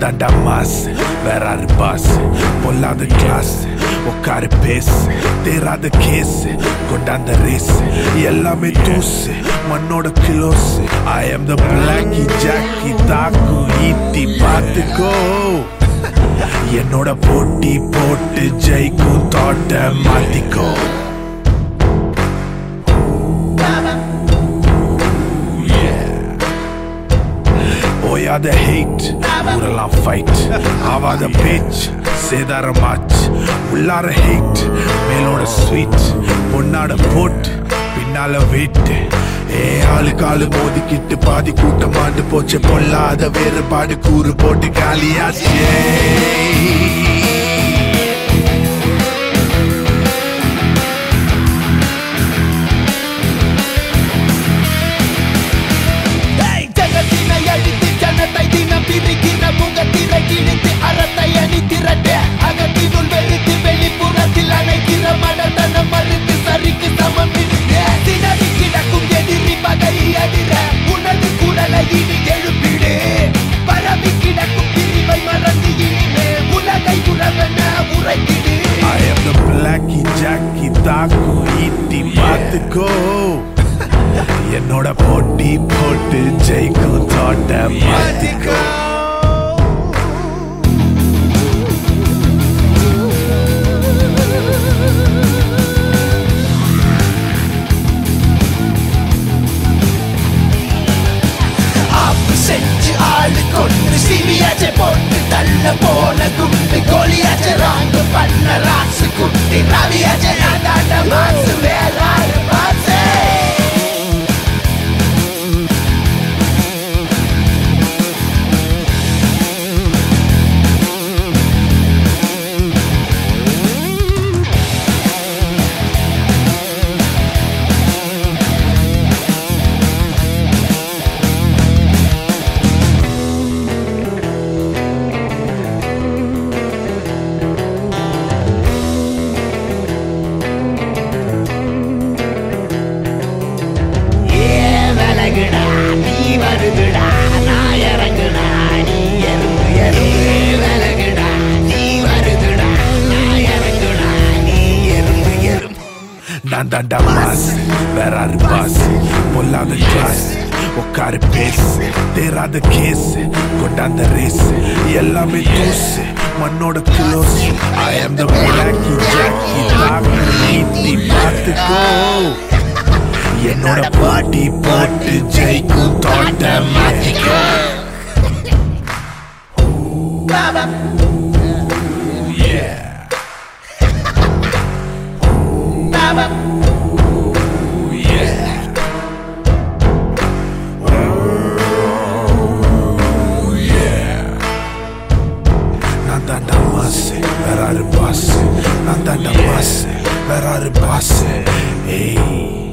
தாண்டா மாஸ் வேற ஆறு பாஸ் பொல்லாத கிளாஸ் உட்காரு பேசு தேராத கேஸ் கொண்டாந்த ரேஸ் எல்லாமே தூசு மண்ணோட close I am the blackie jockey தாக்கு ஈட்டி பார்த்துக்கோ என்னோட போட்டி போட்டு ஜெயிக்கும் தோட்ட மாத்திக்கோ ஓயாத ஹேட் ஊரெல்லாம் ஃபைட் ஆவாத பேச் சேதாரமாச் உள்ளார ஹேட் மேலோட ஸ்வீட் பொன்னாட போட் பின்னால வெயிட் ஏ ஆளு காலு மோதிக்கிட்டு பாதி கூட்டம் ஆண்டு போச்சு பொல்லாத வேறுபாடு கூறு போட்டு காலியாச்சே ஏய், ஜகத்தினை அழித்து ஜனத்தை தினம் பிரிக்கிற முகத்திரை கிழித்து அறத்தை அணி திரட்டு அகத்தினுள் வெறுத்து வெளிப்புறத்தில் அணைக்கிற மனதனம் மறுத்து சரிக்கு சமம் நிறுத்து. திணறி கிடக்கும் எதிரி பகை அதிர உனது குரலை இனி எழுப்பிடு பரவி கிடக்கும் பிரிவை மறந்து இனிமே உலகை உறவென உரைக்கிடு I am the blackie jockey தாக்கு ஈட்டி பார்த்துக்கோ என்னோட போட்டி போட்டு ஜெயிக்கும் தோட்ட மாத்திக்கோ ஆப்பு செஞ்சு ஆளு கொண்டு சிவியாச்ச போட்டு தள்ள போன குண்டு கோலியாச்ச ராங்கு பண்ண ராசு குட்டி ரவியாச்ச நாதாண்ட மாசு வேறாரு மாசு ஏ விலகுடா நீ வருகுடா நான் இறங்குடா நீ எறும்பு எறும்பு விலகுடா நீ வருகுடா நான் இறங்குடா நீ எறும்பு எறும்பு நான் தாண்டா மாஸ் வேற ஆறு பாஸ் பொல்லாத கிளாஸ் உட்காரு பேசு தேராத கேஸ் கொண்டாந்த ரேஸ் எல்லாமே தூசு மண்ணோட close I am the blackie jockey தாக்கு ஈட்டி பார்த்துக்கோ என்னோட போட்டி போட்டு ஜெயிக்கும் தோட்ட மாத்திக்கோ நான் தாண்டா மாஸ் வேற ஆறு பாஸ் நான் தாண்டா மாஸ் வேற ஆறு பாஸ் ஏய்